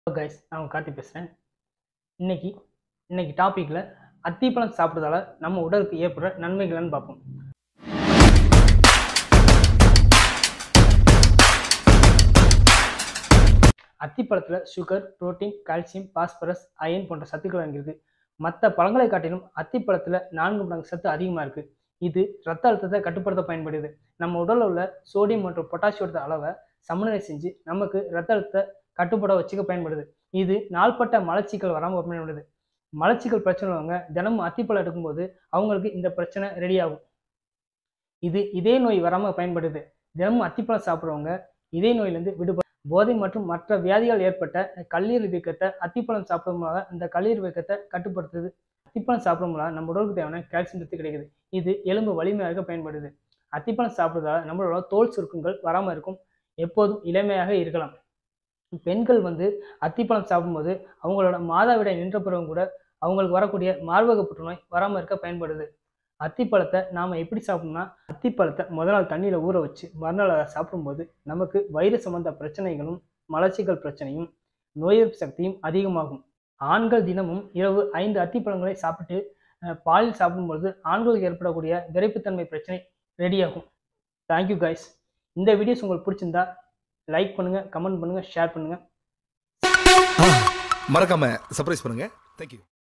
hello guys நான் உங்க கார்த்தி பேசுகிறேன் இன்னைக்கு இன்னைக்கு டாப்பிக்கில் அத்திப்பழம் சாப்பிட்றதால நம்ம உடலுக்கு ஏற்படுற நன்மைகள்னு பார்ப்போம் அத்திப்பழத்தில் sugar protein calcium phosphorus iron போன்ற சத்துக்கள் அடங்கியிருக்கு மற்ற பழங்களை காட்டிலும் அத்திப்பழத்தில் நான்கு மடங்கு சத்து அதிகமாக இருக்குது இது ரத்த அழுத்தத்தை கட்டுப்படுத்த பயன்படுது நம்ம உடலில் உள்ள சோடியம் மற்றும் பொட்டாசியோட அளவை சமநிலை செஞ்சு நமக்கு ரத்த அழுத்தத்தை கட்டுப்பட வச்சுக்க பயன்படுது இது நாள்பட்ட மலச்சிக்கல் வராமல் பயன்படுது மலச்சிக்கல் பிரச்சனை உள்ளவங்க தினமும் அத்திப்பழம் எடுக்கும்போது அவங்களுக்கு இந்த பிரச்சனை ரெடி ஆகும் இது இதய நோய் வராமல் பயன்படுது தினமும் அத்திப்பழம் சாப்பிட்றவங்க இதய நோயிலிருந்து விடுபட போதை மற்றும் மற்ற வியாதிகள் ஏற்பட்ட கல்லீரல் வீக்கத்தை அத்திப்பழம் சாப்பிடும் மூலம் இந்த கல்லீரல் வீக்கத்தை கட்டுப்படுத்துது அத்திப்பழம் சாப்பிடும் மூலம் நம்ம உடலுக்கு தேவையான கால்சியம் சத்து கிடைக்குது இது எலும்பு வலிமையாக பயன்படுது அத்திப்பழம் சாப்பிட்றதால நம்மளோட தோல் சுருக்கங்கள் வராமல் இருக்கும் எப்போதும் இளமையாக இருக்கலாம் பெண்கள் வந்து அத்திப்பழம் சாப்பிடும்போது அவங்களோட மாதாவிடை நின்ற பிறகும் கூட அவங்களுக்கு வரக்கூடிய மார்பக புற்றுநோய் வராமல் இருக்க பயன்படுது அத்திப்பழத்தை நாம் எப்படி சாப்பிடணும்னா அத்திப்பழத்தை முதல் நாள் தண்ணியில் ஊற வச்சு மறுநாள் அதை சாப்பிடும்போது நமக்கு வயிறு சம்பந்த பிரச்சனைகளும் மலச்சிக்கல் பிரச்சனையும் நோய் எதிர்ப்பு சக்தியும் அதிகமாகும் ஆண்கள் தினமும் இரவு ஐந்து அத்திப்பழங்களை சாப்பிட்டு அஹ், பாலில் சாப்பிடும்பொழுது ஆண்களுக்கு ஏற்படக்கூடிய விரைப்புத்தன்மை பிரச்சனை ரெடியாகும் தேங்க்யூ கைஸ் இந்த வீடியோஸ் உங்களுக்கு பிடிச்சிருந்தா லைக் பண்ணுங்கள் கமெண்ட் பண்ணுங்கள் ஷேர் பண்ணுங்கள் மறக்காம சர்ப்ரைஸ் பண்ணுங்க தேங்க்யூ